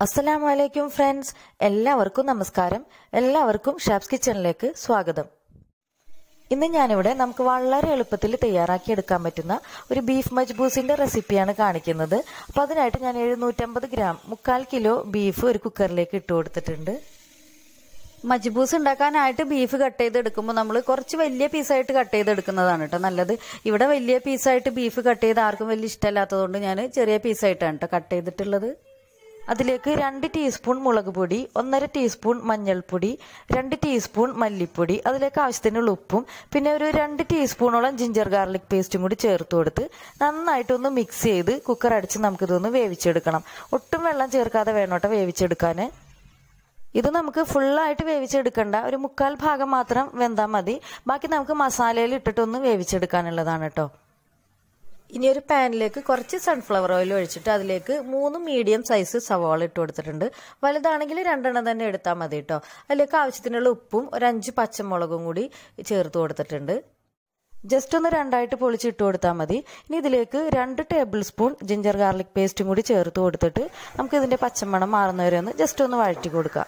അസ്സലാമു അലൈക്കും ഫ്രണ്ട്സ് എല്ലാവർക്കും നമസ്കാരം എല്ലാവർക്കും ഷാപ്സ് കിച്ചണിലേക്ക് സ്വാഗതം ഇന്ന് ഞാനിവിടെ നമുക്ക് വളരെ എളുപ്പത്തിൽ തയ്യാറാക്കി എടുക്കാൻ പറ്റുന്ന ഒരു ബീഫ് മജ്ബൂസിന്റെ റെസിപ്പിയാണ് കാണിക്കുന്നത് അപ്പോൾ അതിനായിട്ട് ഞാൻ എഴുന്നൂറ്റമ്പത് ഗ്രാം മുക്കാൽ കിലോ ബീഫ് ഒരു കുക്കറിലേക്ക് ഇട്ട് കൊടുത്തിട്ടുണ്ട് മജ്ബൂസ് ഉണ്ടാക്കാനായിട്ട് ബീഫ് കട്ട് ചെയ്തെടുക്കുമ്പോൾ നമ്മൾ കുറച്ച് വലിയ പീസായിട്ട് കട്ട് ചെയ്തെടുക്കുന്നതാണ് കേട്ടോ നല്ലത് ഇവിടെ വലിയ പീസായിട്ട് ബീഫ് കട്ട് ചെയ്ത് ആർക്കും വലിയ ഇഷ്ടമല്ലാത്തതുകൊണ്ട് ഞാൻ ചെറിയ പീസായിട്ടാണ് കേട്ടോ കട്ട് ചെയ്തിട്ടുള്ളത് അതിലേക്ക് രണ്ട് ടീസ്പൂൺ മുളക് പൊടി ഒന്നര ടീസ്പൂൺ മഞ്ഞൾപ്പൊടി രണ്ട് ടീസ്പൂൺ മല്ലിപ്പൊടി അതിലേക്ക് ആവശ്യത്തിനുള്ള ഉപ്പും പിന്നെ ഒരു രണ്ട് ടീസ്പൂണോളം ജിഞ്ചർ ഗാർലിക് പേസ്റ്റും കൂടി ചേർത്ത് കൊടുത്ത് നന്നായിട്ടൊന്ന് മിക്സ് ചെയ്ത് കുക്കർ അടിച്ച് നമുക്കിതൊന്ന് വേവിച്ചെടുക്കണം ഒട്ടും വെള്ളം ചേർക്കാതെ വേണോട്ടോ വേവിച്ചെടുക്കാൻ ഇത് നമുക്ക് ഫുള്ളായിട്ട് വേവിച്ചെടുക്കണ്ട ഒരു മുക്കാൽ ഭാഗം മാത്രം വെന്താൽ മതി ബാക്കി നമുക്ക് മസാലയിൽ ഇട്ടിട്ടൊന്ന് വേവിച്ചെടുക്കാനുള്ളതാണ് കേട്ടോ ഇനി ഒരു പാനിലേക്ക് കുറച്ച് സൺഫ്ലവർ ഓയിൽ ഒഴിച്ചിട്ട് അതിലേക്ക് മൂന്ന് മീഡിയം സൈസ് സവാള ഇട്ട് കൊടുത്തിട്ടുണ്ട് വലുതാണെങ്കിൽ രണ്ടെണ്ണം തന്നെ എടുത്താൽ മതി കേട്ടോ അതിലേക്ക് ആവശ്യത്തിനുള്ള ഉപ്പും ഒരു അഞ്ച് പച്ചമുളകും കൂടി ചേർത്ത് കൊടുത്തിട്ടുണ്ട് ജസ്റ്റ് ഒന്ന് രണ്ടായിട്ട് പൊളിച്ചിട്ട് കൊടുത്താൽ മതി ഇനി ഇതിലേക്ക് രണ്ട് ടേബിൾ സ്പൂൺ ജിഞ്ചർ ഗാർലിക് പേസ്റ്റും കൂടി ചേർത്ത് കൊടുത്തിട്ട് നമുക്ക് ഇതിൻ്റെ പച്ചമണം മാറുന്നവരെ ഒന്ന് ജസ്റ്റ് ഒന്ന് വഴറ്റി കൊടുക്കാം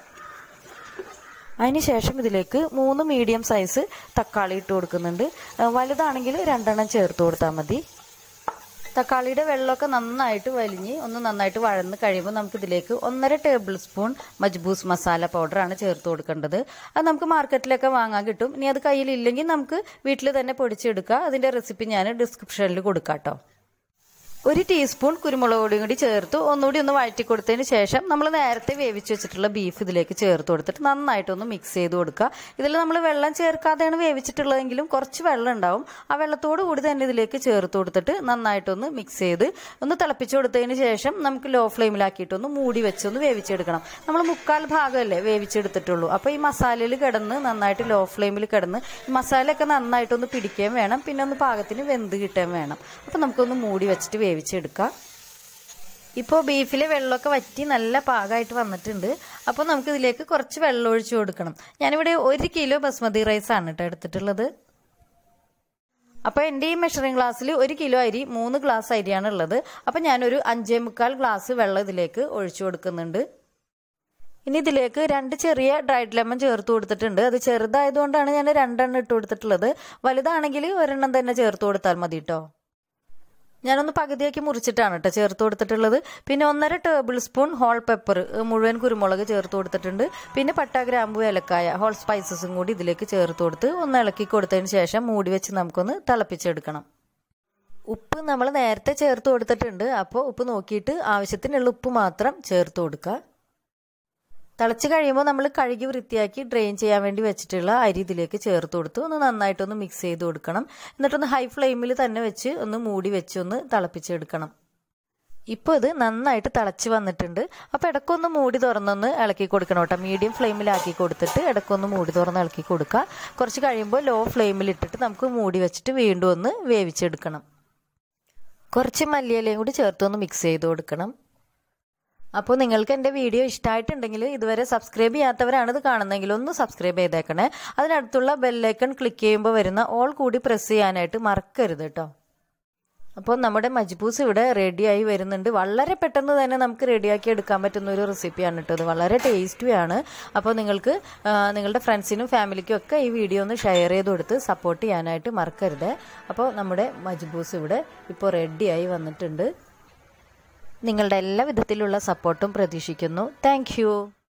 അതിനുശേഷം ഇതിലേക്ക് മൂന്ന് മീഡിയം സൈസ് തക്കാളി ഇട്ട് കൊടുക്കുന്നുണ്ട് വലുതാണെങ്കിൽ രണ്ടെണ്ണം ചേർത്ത് കൊടുത്താൽ മതി തക്കാളിയുടെ വെള്ളമൊക്കെ നന്നായിട്ട് വലിഞ്ഞ് ഒന്ന് നന്നായിട്ട് വഴന്ന് കഴിയുമ്പോൾ നമുക്ക് ഇതിലേക്ക് ഒന്നര ടേബിൾ സ്പൂൺ മജ്ബൂസ് മസാല പൗഡറാണ് ചേർത്ത് കൊടുക്കേണ്ടത് അത് നമുക്ക് മാർക്കറ്റിലൊക്കെ വാങ്ങാൻ കിട്ടും ഇനി അത് കയ്യിലില്ലെങ്കിൽ നമുക്ക് വീട്ടിൽ തന്നെ പൊടിച്ചെടുക്കുക അതിൻ്റെ റെസിപ്പി ഞാൻ ഡിസ്ക്രിപ്ഷനിൽ കൊടുക്കാം കേട്ടോ ഒരു ടീസ്പൂൺ കുരുമുളക് പൊടിയും കൂടി ചേർത്ത് ഒന്നുകൂടി ഒന്ന് വഴറ്റി കൊടുത്തതിന് ശേഷം നമ്മൾ നേരത്തെ വേവിച്ച് വെച്ചിട്ടുള്ള ബീഫ് ഇതിലേക്ക് ചേർത്ത് കൊടുത്തിട്ട് നന്നായിട്ടൊന്ന് മിക്സ് ചെയ്ത് കൊടുക്കുക ഇതിൽ നമ്മൾ വെള്ളം ചേർക്കാതെയാണ് വേവിച്ചിട്ടുള്ളതെങ്കിലും കുറച്ച് വെള്ളം ഉണ്ടാവും ആ വെള്ളത്തോട് കൂടി തന്നെ ഇതിലേക്ക് ചേർത്ത് കൊടുത്തിട്ട് നന്നായിട്ടൊന്ന് മിക്സ് ചെയ്ത് ഒന്ന് തിളപ്പിച്ച് കൊടുത്തതിന് ശേഷം നമുക്ക് ലോ ഫ്ലെയിമിലാക്കിയിട്ടൊന്ന് മൂടി വെച്ചൊന്ന് വേവിച്ചെടുക്കണം നമ്മൾ മുക്കാൽ ഭാഗമല്ലേ വേവിച്ചെടുത്തിട്ടുള്ളൂ അപ്പോൾ ഈ മസാലയിൽ കിടന്ന് നന്നായിട്ട് ലോ ഫ്ലെയിമിൽ കിടന്ന് ഈ മസാലയൊക്കെ നന്നായിട്ടൊന്ന് പിടിക്കുകയും വേണം പിന്നെ ഒന്ന് പാകത്തിന് വെന്ത് കിട്ടുകയും വേണം അപ്പോൾ നമുക്കൊന്ന് മൂടി വെച്ചിട്ട് വേവിച്ചെടുക്കാം ഇപ്പോൾ ബീഫിലെ വെള്ളമൊക്കെ വറ്റി നല്ല പാകമായിട്ട് വന്നിട്ടുണ്ട് അപ്പോൾ നമുക്ക് ഇതിലേക്ക് കുറച്ച് വെള്ളം ഒഴിച്ചു കൊടുക്കണം ഞാനിവിടെ ഒരു കിലോ ബസ്മതി റൈസ് ആണ് കേട്ടോ എടുത്തിട്ടുള്ളത് അപ്പോൾ എൻ്റെ ഈ മെഷറിംഗ് ഗ്ലാസ്സിൽ ഒരു കിലോ അരി മൂന്ന് ഗ്ലാസ് അരിയാണ് ഉള്ളത് അപ്പോൾ ഞാനൊരു അഞ്ചേ മുക്കാൽ ഗ്ലാസ് വെള്ളം ഇതിലേക്ക് ഒഴിച്ചു കൊടുക്കുന്നുണ്ട് ഇനി ഇതിലേക്ക് രണ്ട് ചെറിയ ഡ്രൈഡ് ലെമൺ ചേർത്ത് കൊടുത്തിട്ടുണ്ട് അത് ചെറുതായതുകൊണ്ടാണ് ഞാൻ രണ്ടെണ്ണം ഇട്ട് കൊടുത്തിട്ടുള്ളത് വലുതാണെങ്കിൽ ഒരെണ്ണം തന്നെ ചേർത്ത് കൊടുത്താൽ മതി കേട്ടോ ഞാനൊന്ന് പകുതിയാക്കി മുറിച്ചിട്ടാണ് കേട്ടോ ചേർത്ത് കൊടുത്തിട്ടുള്ളത് പിന്നെ ഒന്നര ടേബിൾ സ്പൂൺ ഹോൾ പെപ്പർ മുഴുവൻ കുരുമുളക് ചേർത്ത് കൊടുത്തിട്ടുണ്ട് പിന്നെ പട്ട ഗ്രാമ്പു ഏലക്കായ ഹോൾ സ്പൈസസും കൂടി ഇതിലേക്ക് ചേർത്ത് കൊടുത്ത് ഒന്ന് ഇളക്കി കൊടുത്തതിന് ശേഷം മൂടി വെച്ച് നമുക്കൊന്ന് തിളപ്പിച്ചെടുക്കണം ഉപ്പ് നമ്മൾ നേരത്തെ ചേർത്ത് കൊടുത്തിട്ടുണ്ട് അപ്പോൾ ഉപ്പ് നോക്കിയിട്ട് ആവശ്യത്തിനുള്ള ഉപ്പ് മാത്രം ചേർത്ത് കൊടുക്കുക തിളച്ച് കഴിയുമ്പോൾ നമ്മൾ കഴുകി വൃത്തിയാക്കി ഡ്രെയിൻ ചെയ്യാൻ വേണ്ടി വെച്ചിട്ടുള്ള അരി ഇതിലേക്ക് ചേർത്ത് കൊടുത്ത് ഒന്ന് നന്നായിട്ടൊന്ന് മിക്സ് ചെയ്ത് കൊടുക്കണം എന്നിട്ടൊന്ന് ഹൈ ഫ്ലെയിമിൽ തന്നെ വെച്ച് ഒന്ന് മൂടി വെച്ച് ഒന്ന് തിളപ്പിച്ചെടുക്കണം ഇപ്പോൾ ഇത് നന്നായിട്ട് തിളച്ച് വന്നിട്ടുണ്ട് അപ്പോൾ ഇടയ്ക്കൊന്ന് മൂടി തുറന്നൊന്ന് ഇളക്കി കൊടുക്കണം കേട്ടോ മീഡിയം ഫ്ലെയിമിലാക്കി കൊടുത്തിട്ട് ഇടയ്ക്കൊന്ന് മൂടി തുറന്ന് ഇളക്കി കൊടുക്കുക കുറച്ച് കഴിയുമ്പോൾ ലോ ഫ്ലെയിമിൽ ഇട്ടിട്ട് നമുക്ക് മൂടി വെച്ചിട്ട് വീണ്ടും ഒന്ന് വേവിച്ചെടുക്കണം കുറച്ച് മല്ലിയിലയും കൂടി ചേർത്തൊന്ന് മിക്സ് ചെയ്ത് കൊടുക്കണം അപ്പോൾ നിങ്ങൾക്ക് എൻ്റെ വീഡിയോ ഇഷ്ടമായിട്ടുണ്ടെങ്കിൽ ഇതുവരെ സബ്സ്ക്രൈബ് ചെയ്യാത്തവരാണ് ഇത് കാണുന്നതെങ്കിൽ ഒന്ന് സബ്സ്ക്രൈബ് ചെയ്തേക്കണേ അതിനടുത്തുള്ള ബെല്ലൈക്കൺ ക്ലിക്ക് ചെയ്യുമ്പോൾ വരുന്ന ഓൾ കൂടി പ്രസ് ചെയ്യാനായിട്ട് മറക്കരുത് കേട്ടോ അപ്പോൾ നമ്മുടെ മജ്ബൂസ് ഇവിടെ റെഡിയായി വരുന്നുണ്ട് വളരെ പെട്ടെന്ന് തന്നെ നമുക്ക് റെഡിയാക്കി എടുക്കാൻ പറ്റുന്ന ഒരു റെസിപ്പിയാണ് കേട്ടോ ഇത് വളരെ ടേസ്റ്റിയാണ് അപ്പോൾ നിങ്ങൾക്ക് നിങ്ങളുടെ ഫ്രണ്ട്സിനും ഫാമിലിക്കും ഒക്കെ ഈ വീഡിയോ ഒന്ന് ഷെയർ ചെയ്ത് കൊടുത്ത് സപ്പോർട്ട് ചെയ്യാനായിട്ട് മറക്കരുത് അപ്പോൾ നമ്മുടെ മജ്ബൂസ് ഇവിടെ ഇപ്പോൾ റെഡിയായി വന്നിട്ടുണ്ട് നിങ്ങളുടെ എല്ലാ വിധത്തിലുള്ള സപ്പോർട്ടും പ്രതീക്ഷിക്കുന്നു താങ്ക്